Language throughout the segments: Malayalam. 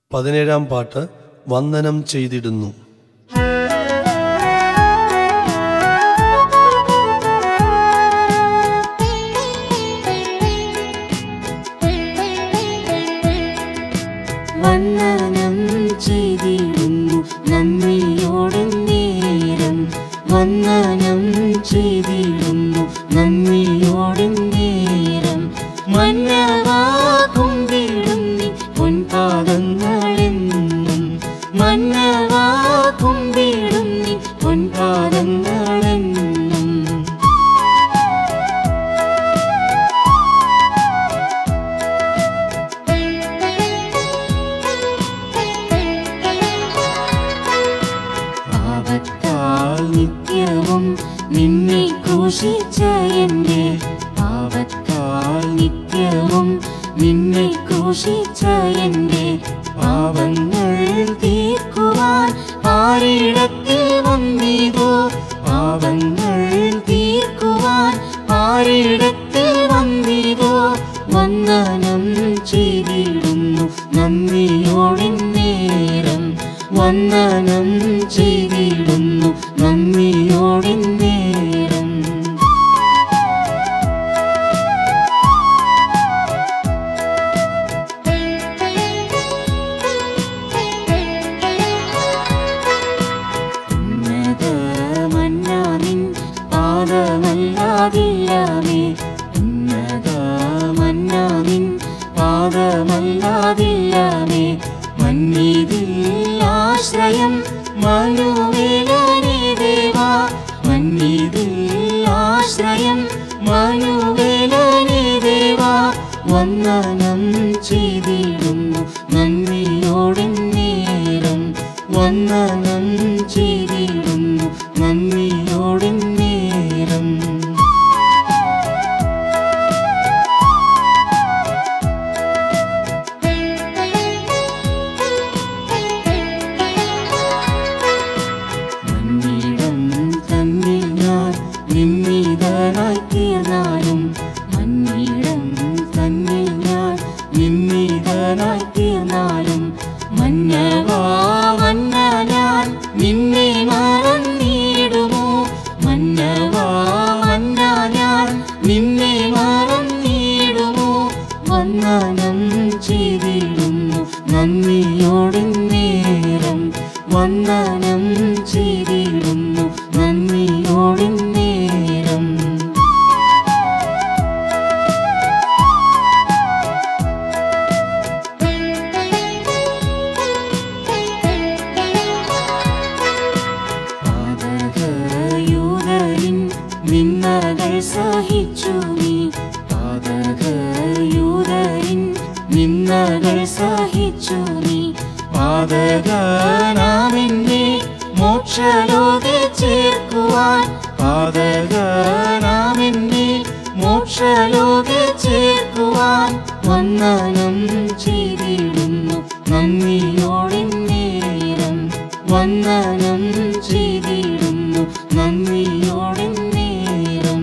പതിനേഴാം പാട്ട് വന്ദനം ചെയ്തിടുന്നു വന്ദനം ചെയ്തിടുന്നു നന്ദിയോടെ നേരം വന്ദനം ചെയ്തിടുന്നു നന്ദിയോടെ നേരം മന്നവാകും വിടുന്നി പൊൻപാദങ്ങളെന്നും മന്നവാകും വിടുന്നി പൊൻപാദങ്ങളെന്നും പാപത്താൽ നിത്യവും നിന്നെ ക്രൂശിച്ച എൻ്റെ പാപത്താൽ നിത്യവും നിന്നെ ക്രൂശിച്ച എൻ്റെ പാപങ്ങൾ തീർക്കുവാൻ പാരിടത്തിൽ വന്നിതോ പാപങ്ങൾ തീർക്കുവാൻ പാരിടത്തിൽ വന്നിതോ വന്ദനം ചെയ്തിടുന്നു നന്ദിയോടെ നേരം വന്ദനം ചെയ്തിടുന്നു നന്ദിയോടെ നേരം ഉന്നതമന്നാനിൻ പാദമല്ലാതില്ലാമേ ഉന്നതമന്നാനിൻ പാദമല്ലാതില്ലാമേ മന്നിതിൽ ആശ്രയം മനുവേലനേ ദേവാ മന്നിതിൽ ആശ്രയം മനുവേലനേ ദേവാ വന്ദനം ചെയ്തിടുന്നു നന്ദിയോടെ നേരം വന്ദനം ചെയ്തിടുന്നു നന്ദിയോടെ നേരം മന്നിടം തന്നിൽ ഞാൻ നിന്നിതനായി തീർന്നാലും മന്നിടം തന്നിൽ ഞാൻ നിന്നിതനായി തീർന്നാലും മന്നവാ മന്ന ഞാൻ നിന്നെ മറന്നിടുമോ മന്നവാ മന്ന ഞാൻ നിന്നെ മറന്നിടുമോ വന്ദനം ചെയ്തിടുന്നു നന്ദിയോടെ നേരം വന്ദനം ചെയ്തിടുന്നു നന്ദിയോടെ നേരം പാതകയൂതരിൻ നിന്നകൾ സഹിച്ചു നീ പാതകയൂതരിൻ നിന്നകൾ സഹിച്ചു നീ പാതകനാമെന്നെ മോക്ഷലോകെ ചേർക്കുവാൻ പാതകനാമെന്നെ മോക്ഷലോകെ ചേർക്കുവാൻ വന്ദനം ചെയ്തിടുന്നു നന്ദിയോടെ നേരം വന്ദനം ചെയ്തിടുന്നു നന്ദിയോടെ നേരം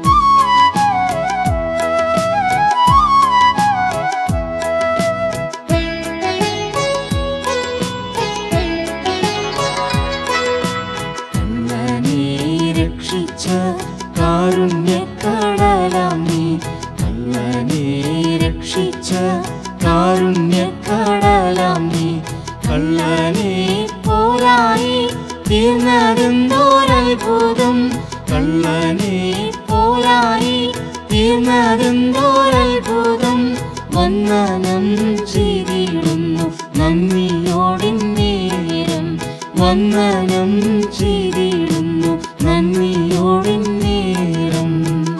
കള്ളനെ രക്ഷിച്ച കാരുണ്യക്കടലാം നീ കള്ളനെ രക്ഷിച്ച കാരുണ്യക്കടലാം നീ കള്ളനെ പോരായി തീർന്നതെന്തോരത്ഭുതം കള്ളനെ പോരായി തീർന്നതെന്തോരത്ഭുതം വന്ദനം ചെയ്തിടുന്നു നന്ദിയോടെ നേരം വന്ദനം ചെയ്തിടുന്നു നന്ദിയോടെ നേരം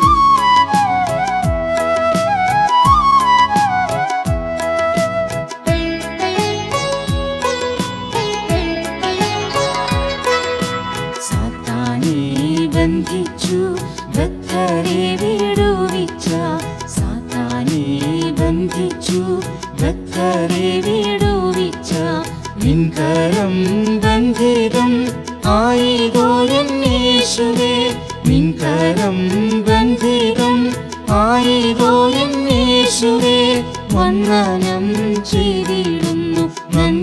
സാത്താനെ ബന്ധിച്ചു ഭക്തരെ വിടുവിച്ച സാത്താനെ ബന്ധിച്ചു ഭക്തരെ വിടുവിച്ച നിൻകരം ബന്ധിതം ആയിതോ എന്നേശുവേ നിൻകരം ബന്ധിതം ആയിതോ എന്നേശുവേ വന്ദനം ചെയ്തിടുന്നു നന്ദി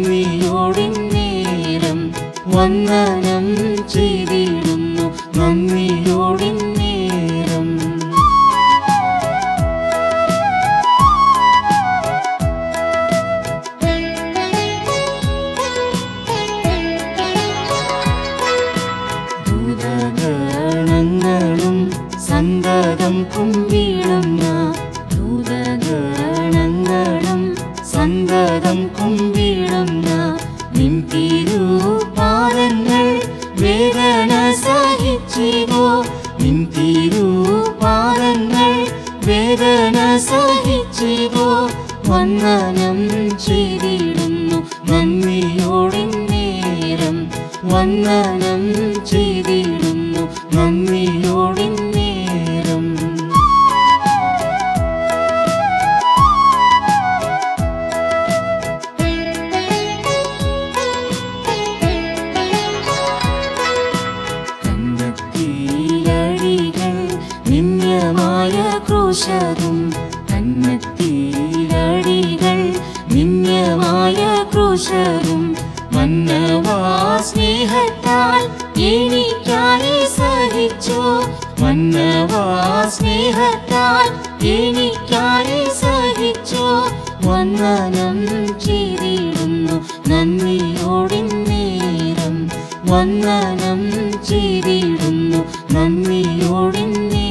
കുമ്പിടുന്ന ദൂതഗണങ്ങളും സന്തതം കുമ്പിടുന്ന നിൻ തിരുപാദങ്ങൾ വേദന സഹിച്ചിതോ നിൻ തിരുപാദങ്ങൾ വേദന സഹിച്ചിതോ വന്ദനം ചെയ്തിടുന്നു നന്ദിയോടെ നേരം വന്ദനം ചെയ്തിടുന്നു നന്ദിയോടെ നേരം കന്നത്തിലടികൾ നിന്യമായ ക്രൂശതും കന്നത്തിലടികൾ നിന്യമായ ക്രൂശതും മന്നവാ സ്നേഹത്താൽ എനിക്കായി സഹിച്ചു മന്നവാ സ്നേഹത്താൽ എനിക്കായി സഹിച്ചു വന്ദനം ചെയ്തിടുന്നു നന്ദിയോടെ നേരം വന്ദനം ചെയ്തിടുന്നു നന്ദിയോടെ നേരം